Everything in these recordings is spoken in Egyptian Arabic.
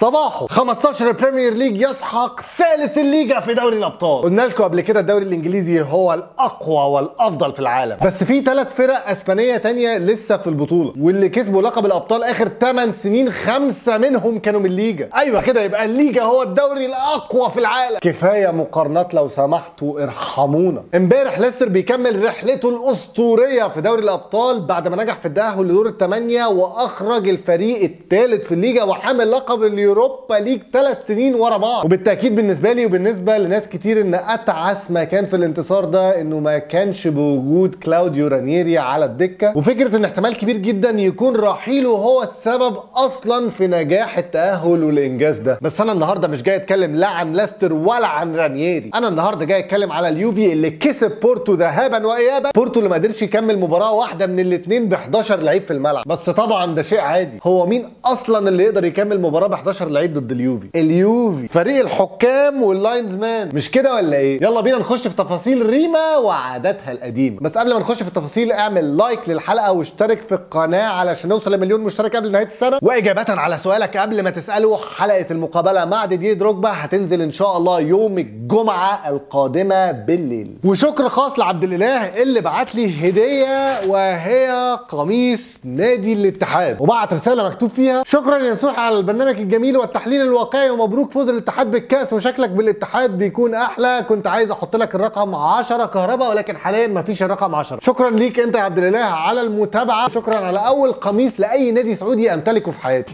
صباحه 15 بريمير ليج يسحق ثالث الليجا في دوري الابطال قلنا لكم قبل كده الدوري الانجليزي هو الاقوى والافضل في العالم بس في ثلاث فرق اسبانيه تانية لسه في البطوله واللي كسبوا لقب الابطال اخر 8 سنين خمسه منهم كانوا من الليجا ايوه كده يبقى الليجا هو الدوري الاقوى في العالم كفايه مقارنات لو سمحتوا ارحمونا امبارح ليستر بيكمل رحلته الاسطوريه في دوري الابطال بعد ما نجح في التاهل لدور الثمانيه واخرج الفريق الثالث في الليجا وحامل لقب اليوروبا ليج ثلاث سنين ورا بعض وبالتاكيد بالنسبه لي وبالنسبه لناس كتير ان اتعس ما كان في الانتصار ده انه ما كانش بوجود كلاوديو رانيري على الدكه وفكره ان احتمال كبير جدا يكون رحيله هو السبب اصلا في نجاح التاهل والانجاز ده بس انا النهارده مش جاي اتكلم لا عن ليستر ولا عن رانييري انا النهارده جاي اتكلم على اليوفي اللي كسب بورتو ذهابا وايابا بورتو اللي ما قدرش يكمل مباراه واحده من الاثنين ب 11 لعيب في الملعب بس طبعا ده شيء عادي هو مين اصلا اللي يقدر يكمل مباراه ب 11 لعيب ضد اليوفي اليوفي فريق الحكام واللاينز مان مش كده ولا ايه يلا بينا نخش في تفاصيل ريما وعاداتها القديمه بس قبل ما نخش في التفاصيل اعمل لايك للحلقه واشترك في القناه علشان نوصل لمليون مشترك قبل نهايه السنه واجابه على سؤالك قبل ما تساله حلقه المقابله مع ديدي دروجبا هتنزل ان شاء الله يوم الجمعه القادمه بالليل وشكر خاص لعبد الاله اللي بعت لي هديه وهي قميص نادي الاتحاد وبعت رساله مكتوب فيها شكرا يا نسوح على البرنامج الجميل والتحليل الواقعي ومبروك فوز الاتحاد بالكاس وشكلك بالاتحاد بيكون احلى كنت عايز احط لك الرقم 10 كهرباء ولكن حاليا مفيش الرقم 10 شكرا ليك انت يا عبد الاله على المتابعه شكرا على اول قميص لاي نادي سعودي امتلكه في حياتي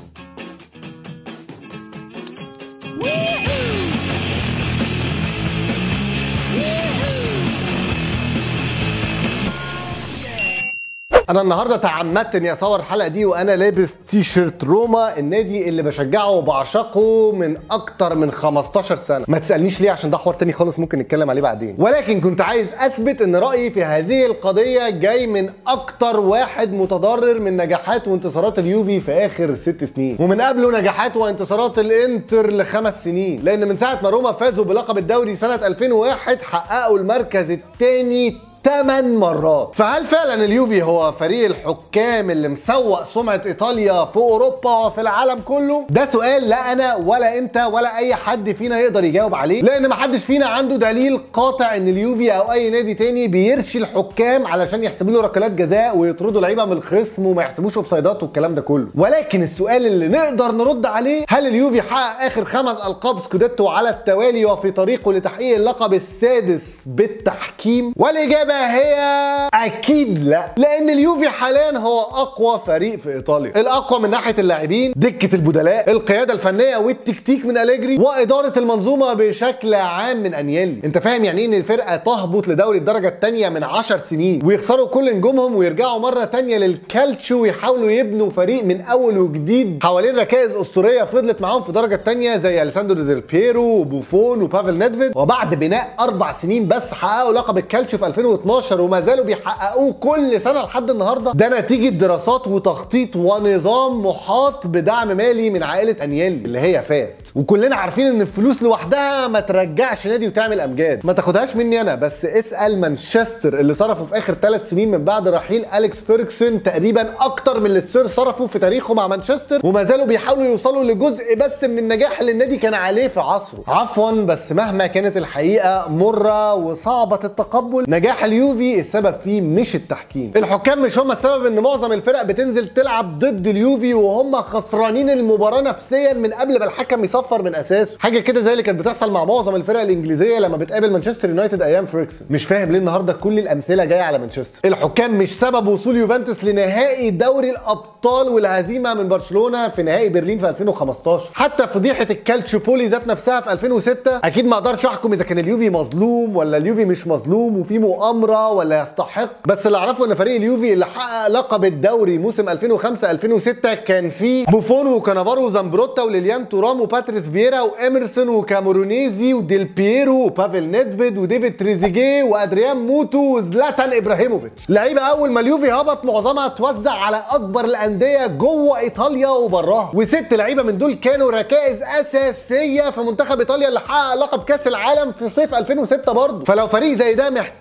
انا النهارده تعمدت اني اصور الحلقه دي وانا لابس تي شيرت روما النادي اللي بشجعه وبعشقه من اكتر من 15 سنه ما تسالنيش ليه عشان ده حوار تاني خالص ممكن نتكلم عليه بعدين ولكن كنت عايز اثبت ان رايي في هذه القضيه جاي من اكتر واحد متضرر من نجاحات وانتصارات اليوفي في اخر ست سنين ومن قبله نجاحات وانتصارات الانتر لخمس سنين لان من ساعه ما روما فازوا بلقب الدوري سنه 2001 حققوا المركز الثاني 8 مرات فهل فعلا اليوفي هو فريق الحكام اللي مسوق سمعة ايطاليا في اوروبا وفي العالم كله ده سؤال لا انا ولا انت ولا اي حد فينا يقدر يجاوب عليه لان محدش فينا عنده دليل قاطع ان اليوفي او اي نادي تاني بيرشي الحكام علشان يحسبوا له ركلات جزاء ويطردوا لعيبه من الخصم وما يحسبوش اوفسايدات والكلام ده كله ولكن السؤال اللي نقدر نرد عليه هل اليوفي حقق اخر خمس القاب سكوديتو على التوالي وفي طريقه لتحقيق اللقب السادس بالتحكيم والاجابه الإجابة هي أكيد لا لأن اليوفي حاليا هو أقوى فريق في إيطاليا الأقوى من ناحية اللاعبين دكة البدلاء القيادة الفنية والتكتيك من أليجري وإدارة المنظومة بشكل عام من أنيلي أنت فاهم يعني إيه إن الفرقة تهبط لدوري الدرجة الثانية من 10 سنين ويخسروا كل نجومهم ويرجعوا مرة تانية للكالتشو ويحاولوا يبنوا فريق من أول وجديد حوالين ركائز أسطورية فضلت معاهم في الدرجة الثانية زي أليساندرو ديل بيرو وبوفون وبافل نيدفيد وبعد بناء أربع سنين بس حققوا لقب الكالتشو في 2012 2012 وما زالوا بيحققوه كل سنه لحد النهارده ده نتيجه دراسات وتخطيط ونظام محاط بدعم مالي من عائله انيلي اللي هي فات وكلنا عارفين ان الفلوس لوحدها ما ترجعش نادي وتعمل امجاد ما تاخدهاش مني انا بس اسال مانشستر اللي صرفوا في اخر ثلاث سنين من بعد رحيل اليكس فيركسون تقريبا اكتر من اللي السير صرفوا في تاريخه مع مانشستر وما زالوا بيحاولوا يوصلوا لجزء بس من النجاح اللي النادي كان عليه في عصره عفوا بس مهما كانت الحقيقه مره وصعبه التقبل نجاح اليوفي السبب فيه مش التحكيم الحكام مش هم السبب ان معظم الفرق بتنزل تلعب ضد اليوفي وهم خسرانين المباراه نفسيا من قبل ما الحكم يصفر من اساسه حاجه كده زي اللي كانت بتحصل مع معظم الفرق الانجليزيه لما بتقابل مانشستر يونايتد ايام فيركسون مش فاهم ليه النهارده كل الامثله جايه على مانشستر الحكام مش سبب وصول يوفنتوس لنهائي دوري الابطال والهزيمه من برشلونه في نهائي برلين في 2015 حتى فضيحه الكالتشوبولي ذات نفسها في 2006 اكيد ما اقدرش احكم اذا كان اليوفي مظلوم ولا اليوفي مش مظلوم وفي مؤامره ولا يستحق بس اللي اعرفه ان فريق اليوفي اللي حقق لقب الدوري موسم 2005 2006 كان فيه بوفون وكانافارو وزامبروتا وليليان تورام وباتريس فييرا واميرسون وكامورونيزي وديل بييرو وبافل نيدفيد وديفيد تريزيجيه وادريان موتو وزلاتان ابراهيموفيتش لعيبه اول ما اليوفي هبط معظمها توزع على اكبر الانديه جوه ايطاليا وبراها وست لعيبه من دول كانوا ركائز اساسيه في منتخب ايطاليا اللي حقق لقب كاس العالم في صيف 2006 برضه فلو فريق زي ده محتاج مساعده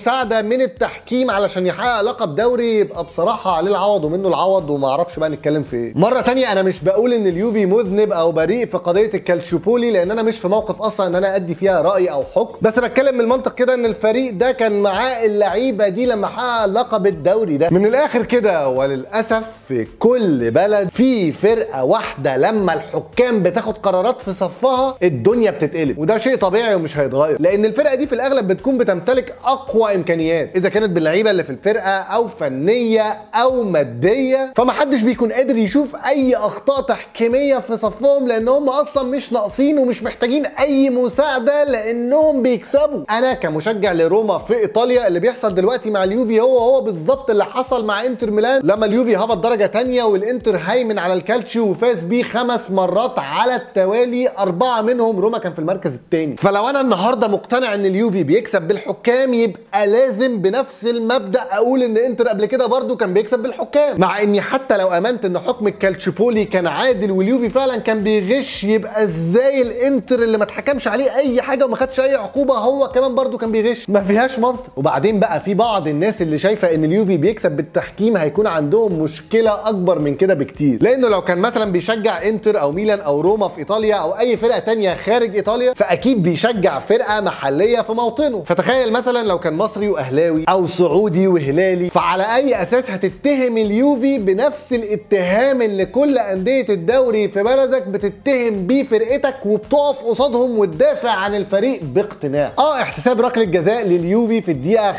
مساعده من التحكيم علشان يحقق لقب دوري يبقى بصراحه عليه العوض ومنه العوض وما اعرفش بقى نتكلم في ايه مره تانية انا مش بقول ان اليوفي مذنب او بريء في قضيه الكالشوبولي لان انا مش في موقف اصلا ان انا ادي فيها راي او حكم بس بتكلم من المنطق كده ان الفريق ده كان معاه اللعيبه دي لما حقق لقب الدوري ده من الاخر كده وللاسف في كل بلد في فرقه واحده لما الحكام بتاخد قرارات في صفها الدنيا بتتقلب وده شيء طبيعي ومش هيتغير لان الفرقه دي في الاغلب بتكون بتمتلك اقوى امكانيات اذا كانت باللعيبه اللي في الفرقه او فنيه او ماديه فمحدش بيكون قادر يشوف اي اخطاء تحكيميه في صفهم لان هم اصلا مش ناقصين ومش محتاجين اي مساعده لانهم بيكسبوا انا كمشجع لروما في ايطاليا اللي بيحصل دلوقتي مع اليوفي هو هو بالظبط اللي حصل مع انتر ميلان لما اليوفي هبط درجه تانية والانتر هيمن على الكالتشيو وفاز بيه خمس مرات على التوالي اربعه منهم روما كان في المركز الثاني فلو انا النهارده مقتنع ان اليوفي بيكسب بالحكام يبقى لازم بنفس المبدا اقول ان انتر قبل كده برضو كان بيكسب بالحكام مع اني حتى لو امنت ان حكم الكالتشيبولي كان عادل واليوفي فعلا كان بيغش يبقى ازاي الانتر اللي ما اتحكمش عليه اي حاجه وما خدش اي عقوبه هو كمان برضو كان بيغش ما فيهاش منطق وبعدين بقى في بعض الناس اللي شايفه ان اليوفي بيكسب بالتحكيم هيكون عندهم مشكله اكبر من كده بكتير لانه لو كان مثلا بيشجع انتر او ميلان او روما في ايطاليا او اي فرقه تانية خارج ايطاليا فاكيد بيشجع فرقه محليه في موطنه فتخيل مثلا لو كان مصري واهلاوي او سعودي وهلالي فعلى اي اساس هتتهم اليوفي بنفس الاتهام اللي كل انديه الدوري في بلدك بتتهم بيه فرقتك وبتقف قصادهم وتدافع عن الفريق باقتناع اه احتساب ركله جزاء لليوفي في الدقيقه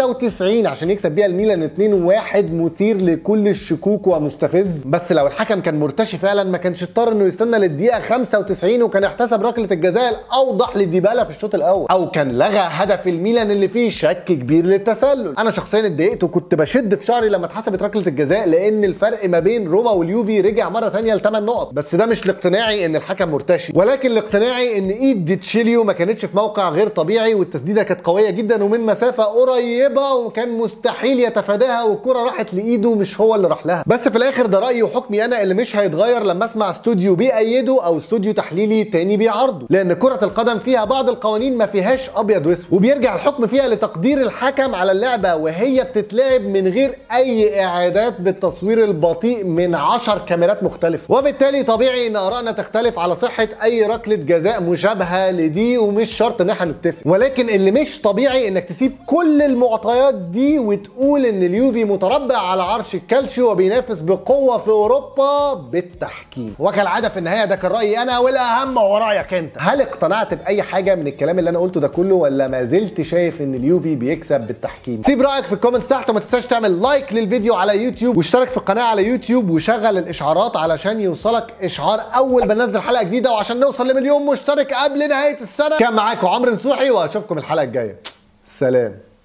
95 عشان يكسب بيها الميلان 2-1 مثير لكل الشكوك ومستفز بس لو الحكم كان مرتشي فعلا ما كانش اضطر انه يستنى للدقيقه 95 وكان احتسب ركله الجزاء الاوضح لديبالا في الشوط الاول او كان لغى هدف الميلان اللي فيه شك كبير للتسلل انا شخصيا اتضايقت وكنت بشد في شعري لما اتحسبت ركله الجزاء لان الفرق ما بين روما واليوفي رجع مره ثانيه لثمان نقط بس ده مش لاقتناعي ان الحكم مرتشي ولكن لاقتناعي ان ايد ديتشيليو ما كانتش في موقع غير طبيعي والتسديده كانت قويه جدا ومن مسافه قريبه وكان مستحيل يتفاداها والكره راحت لايده مش هو اللي راح لها بس في الاخر ده رايي وحكمي انا اللي مش هيتغير لما اسمع استوديو بيأيده او استوديو تحليلي تاني بيعارضه لان كره القدم فيها بعض القوانين ما فيهاش ابيض واسود وبيرجع الحكم فيها لتقدير الحكم على اللعبه وهي بتتلعب من غير اي اعادات بالتصوير البطيء من 10 كاميرات مختلفه وبالتالي طبيعي ان ارائنا تختلف على صحه اي ركله جزاء مشابهه لدي ومش شرط ان احنا نتفق ولكن اللي مش طبيعي انك تسيب كل المعطيات دي وتقول ان اليوفي متربع على عرش الكالتشيو وبينافس بقوه في اوروبا بالتحكيم وكالعاده في النهايه ده كان رايي انا والاهم هو رايك انت هل اقتنعت باي حاجه من الكلام اللي انا قلته ده كله ولا ما زلت شايف ان اليوفي بيكسب بالتحكيم سيب رايك في الكومنتس تحت وما تنساش تعمل لايك للفيديو على يوتيوب واشترك في القناه على يوتيوب وشغل الاشعارات علشان يوصلك اشعار اول ما ننزل حلقه جديده وعشان نوصل لمليون مشترك قبل نهايه السنه كان معاكم عمرو نصوحي واشوفكم الحلقه الجايه سلام